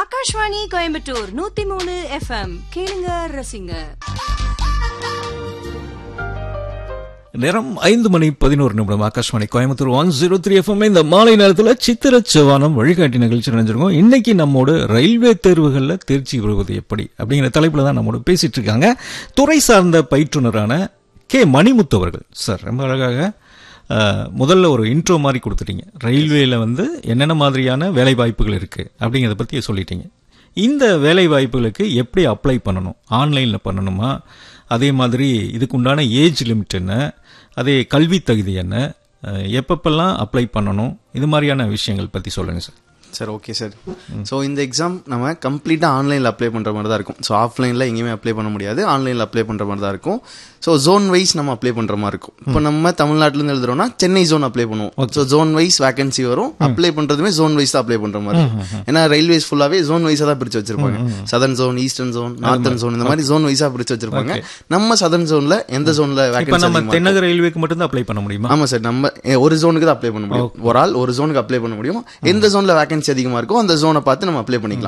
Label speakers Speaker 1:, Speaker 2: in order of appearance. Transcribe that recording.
Speaker 1: ஆகாஷ்வாணி கோயம்புத்தூர் நூத்தி மூணு எஃப்எம் கேளுங்க ரசிங்க
Speaker 2: நேரம் ஐந்து மணி பதினோரு நிமிடம் Akashvani Coimbatore one zero three FM இந்த மாலை நேரத்தில் சித்திர செவ்வானம் வழிகாட்டி நிகழ்ச்சி நினைஞ்சிருக்கோம் இன்னைக்கு நம்மோட ரயில்வே தேர்வுகளில் தேர்ச்சி பெறுவது எப்படி அப்படிங்கிற தலைப்பில் தான் நம்மோட பேசிட்டு இருக்காங்க துறை சார்ந்த பயிற்றுனரான கே மணிமுத்து அவர்கள் சார் ரொம்ப அழகாக அஹ், முதல்ல ஒரு இன்ட்ரோ மாதிரி கொடுத்துட்டீங்க ரயில்வேல வந்து என்னென்ன மாதிரியான வேலை வாய்ப்புகள் இருக்கு அப்படிங்கிறத பற்றி சொல்லிட்டீங்க இந்த வேலை வாய்ப்புகளுக்கு எப்படி அப்ளை பண்ணணும் ஆன்லைனில் பண்ணணுமா அதே மாதிரி இதுக்குண்டான ஏஜ் லிமிட் என்ன அதே கல்வி தகுதி என்ன அஹ், எப்பப்பெல்லாம் அப்ளை பண்ணணும் இது மாதிரியான விஷயங்கள் பற்றி சொல்லுங்கள் sir
Speaker 3: sir okay sir so இந்த எக்ஸாம் நம்ம கம்ப்ளீட்டாக ஆன்லைனில் அப்ளை பண்ணுற மாதிரி தான் இருக்கும் ஸோ ஆஃப்லைனில் எங்கேயுமே அப்ளை பண்ண முடியாது ஆன்லைனில் அப்ளை பண்ணுற மாதிரி தான் இருக்கும் ஸோ ஜோன் வைஸ் நம்ம அப்ளை பண்ணுற மாதிரி இருக்கும் இப்போ நம்ம தமிழ்நாட்டிலேருந்து எழுதுறோம்னா சென்னை ஜோன் அப்ளை பண்ணுவோம் ஸோ ஜோன் வைஸ் வேகன்சி வரும் அப்ளை பண்ணுறதுமே ஜோன் வைஸ் தான் அப்ளை பண்ணுற மாதிரி இருக்கும் ஏன்னா ரயில்வேஸ் ஃபுல்லாகவே ஜோன் வைஸாக தான் பிரித்து வச்சிருப்பாங்க southern zone eastern zone northern zone இந்த மாதிரி ஜோன் வைஸாக பிரித்து வச்சிருப்பாங்க நம்ம சதர்ன் ஜோனில் எந்த ஜோனில்
Speaker 2: இப்போ
Speaker 3: வேகன்சி
Speaker 2: நம்ம தென்னக ரயில்வேக்கு மட்டும்தான் அப்ளை பண்ண முடியுமா
Speaker 3: ஆமா சார் நம்ம எ, ஒரு ஜோனுக்கு தான் அப்ளை பண்ண முடியும் ஒரு ஆள் ஒரு ஜோனுக்கு அப்ளை பண்ண முடியும் எந்த ஜோன்ல வேகன்சி அதிகமா இருக்கோ அந்த ஜோனை பார்த்து நம்ம அப்ளை பண்ணிக்கலாம்